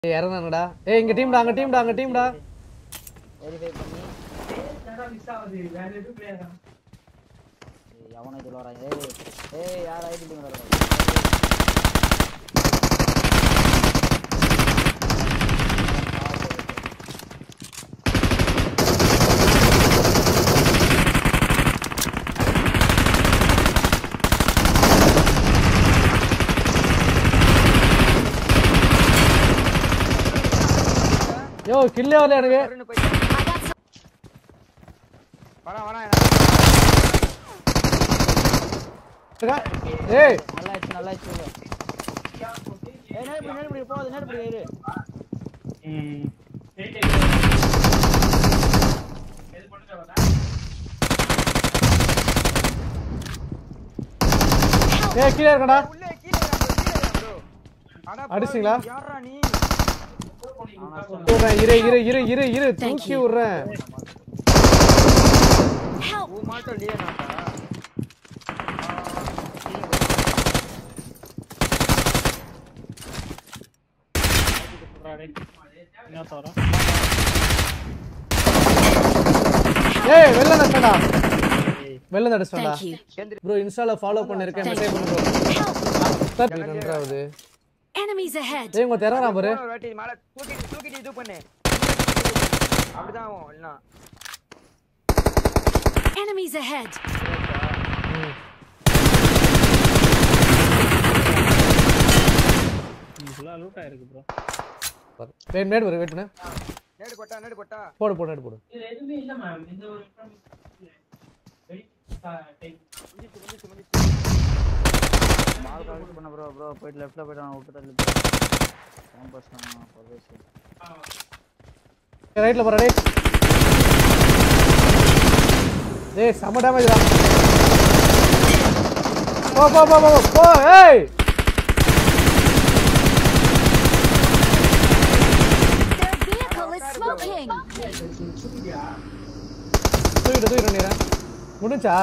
ஏய் இறந்தாங்கடா ஏய் இங்க டீம்டா அங்க டீம்டா அங்க டீம்டா வெரிஃபை பண்ணி ஏய், எவனோ இதுல வராங்க ஏய் ஏய் யார் ஐடி பில்டிங் வராங்க யோ கில்லே வரல எனக்கு வருண் போயிட்டு வரேன் வரேன் இருக்கா? ஏய் நல்லா ஆச்சு நல்லா ஆச்சு உள்ள. ஏய் நேடு பிடி நேடு பிடி போகுது நேடு பிடி இரு ஏய் கீழே இருக்கடா உள்ளே கீழே வரேன் bro, கீழே வரேன் bro. அட பாவி, அடிச்சிங்களா? யார்றா நீ விடுறேன் இரு இரு இரு இரு இரு தூக்கி விடுறேன் ஊ மாட்டோம் இல்லையே நாட்டா ஏய் வெளில நடிச்சடா வெளில நடிச்சடா Thank you. ப்ரோ இன்ஸ்டால ஃபாலோ பண்ணிருக்கேன் மெசேஜ் பண்ணு ப்ரோ நன்றாவது Enemies ahead. ஏய் உங்க தெரறா பாரு ஒரு வாட்டி மேல தூக்கிட்டு தூக்கிட்டு இது பண்ணு அப்படிதான் ஆகும் இல்லைன்னா Enemies ahead. வெயிட் மேட் வரு வெயிட் பண்ணு நேடு கொட்டா நேடு கொட்டா போடு போடு நேடு போடு முடிச்சு முடிச்சு முடிச்சு மால் கால் பண்ண ப்ரோ ப்ரோ போயிட்டு லெஃப்ட்ல போயிட்டு அவன் விட்டு தள்ளி கேம்பஸ் நான் பரதேசி ரைட்ல போற டேய் டேய் செம டேமேஜ்டா போ போ போ போ போ ஏய் Their vehicle is smoking. தூக்கிட்டு தூக்கிட்டு நீரா முடிஞ்சா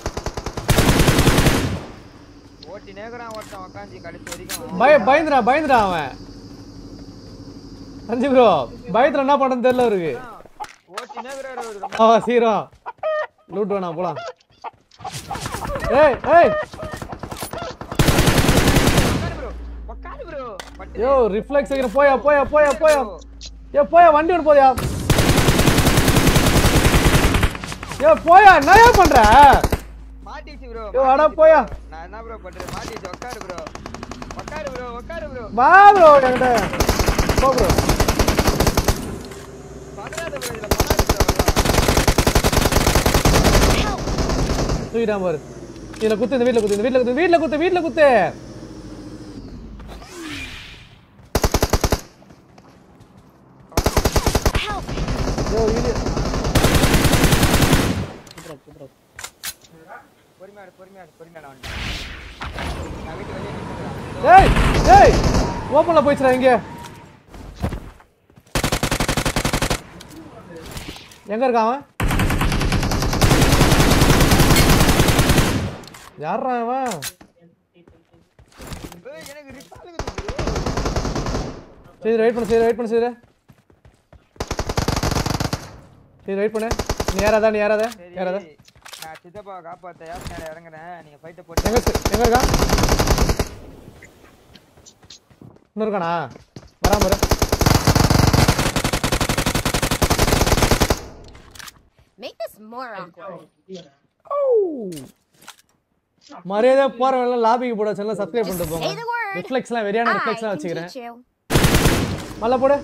ஓட்டி நேக்குறான் ஒருத்தன் உக்காந்து கடைசி வரைக்கும் பய பயந்துடா பயந்துடா அவன் அஞ்சு ப்ரோ பயத்துல என்ன பண்ணன்னு தெரியல அவருக்கு ஓட்டி நேக்குறாரு அவரு அவன் சீரம் லூட் வேணாம் போலாம் ஏய் ஏய் உக்காரு ப்ரோ உக்காரு ப்ரோ பட்டு யோ ரிஃப்ளெக்ஸ் வைக்கிற போயா போயா போயா போயா ஏ போயா வண்டி விட்டு போயா ஏ போயா என்னயா பண்ற மாட்டிச்சு ப்ரோ யோ, அட போயா. நான் என்ன ப்ரோ பண்றேன் மாட்டிச்சு உக்காரு ப்ரோ உக்காரு ப்ரோ உக்காரு ப்ரோ வா ப்ரோ என்கிட்ட போ ப்ரோ பதறாத ப்ரோ இதுல பதறாத ப்ரோ தூக்கிட்டான் பாரு இதுல குத்து இந்த வீட்ல குத்து இந்த வீட்ல குத்து வீட்ல குத்து வீட்ல குத்து Help. யோ இது பொறுமையாடு பொறுமையாடு பொறுமையாடு வந்துட்டேன் நான் வீட்டு வெளியே நின்னுக்கிறேன் ஏய் ஏய் ஓப்பன்ல போயிச்சுடா இங்க எங்க இருக்கான் அவன் யாரா அவன் ஏய், எனக்கு ரிப்பாலுக்கு சரி வெயிட் பண்ணு சரி வெயிட் பண்ணு சரி சரி வெயிட் பண்ணு நீ ஏறாதா நீ ஏறாத சரி ஏறாத நான் சித்தப்பாவை காப்பாத்த யாத்திரை இறங்குறேன் நீங்க ஃபைட்டை போட்டு எங்க இருக்கு- எங்க இருக்கான் இன்னும் இருக்கானா வராம பாரு Make this more awkward. மரியாதையா போறவங்க லாபிக்கு போட சேனல் சப்ஸ்கிரைப் பண்ணிட்டு போங்க Say the word. ரிஃப்ளெக்ஸ்லாம் வெறியான I ரிஃப்ளெக்ஸ்லாம் can வச்சுக்கிறேன் teach you. மல்ல போடு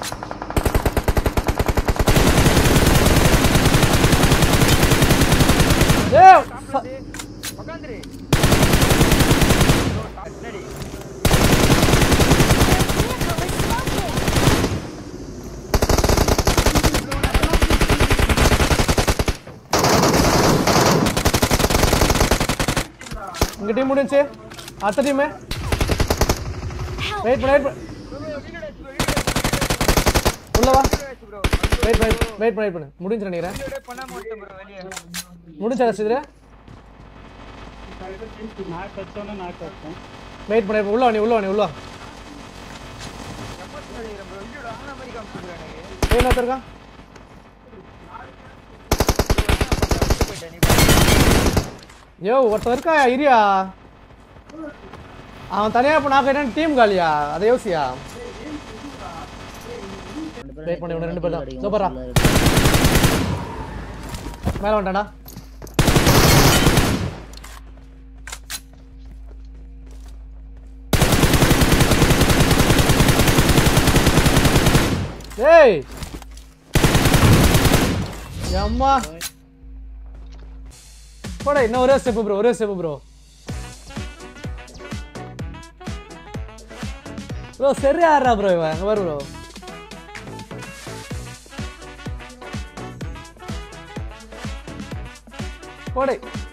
ஏய் ச- உக்காந்துரு பின்னாடி Their vehicle is smoking. உங்க டீம் முடிஞ்சு அடுத்த டீம் Help. வெயிட் பண்ணு வெயிட் பண்ணு உள்ள வா ப்ரோ வெயிட் பண்ணு வெயிட் பண்ணு வெயிட் பண்ணு முடிஞ்சு நினைக்கிறேன் வீடியோட பண்ணாம விட்டேன் ப்ரோ வெளியே முடிஞ்சா ரசிதுல வெயிட் பண்ணு உள்ள வா நீ உள்ள வா நீ உள்ள வா அடிக்கிறேன் ப்ரோ இல்லடா ஆனா மாதிரி காமிச்சுக்கிறேன் எனக்கு ஏய் இன்னொருத்தன் இருக்கான் விட்டு போயிட்டேன் நீ பாரு. யோ ஒருத்தன் இருக்கா இரியா அவன் தனியா இப்போ நான் கேட்டேன் டீம் காலியா அதை யோசியா Wait பண்ணு, இவனுங்க ரெண்டு பேர் தான். சூப்பர்ரா. மேல வந்துட்டான்டா ஏய் அம்மா போட இன்னும் ஒரே ஸ்டெப் ப்ரோ ஒரே ஸ்டெப் ப்ரோ ப்ரோ சரி ஆடுறா ப்ரோ இவன் அங்க பாரு ப்ரோ போடே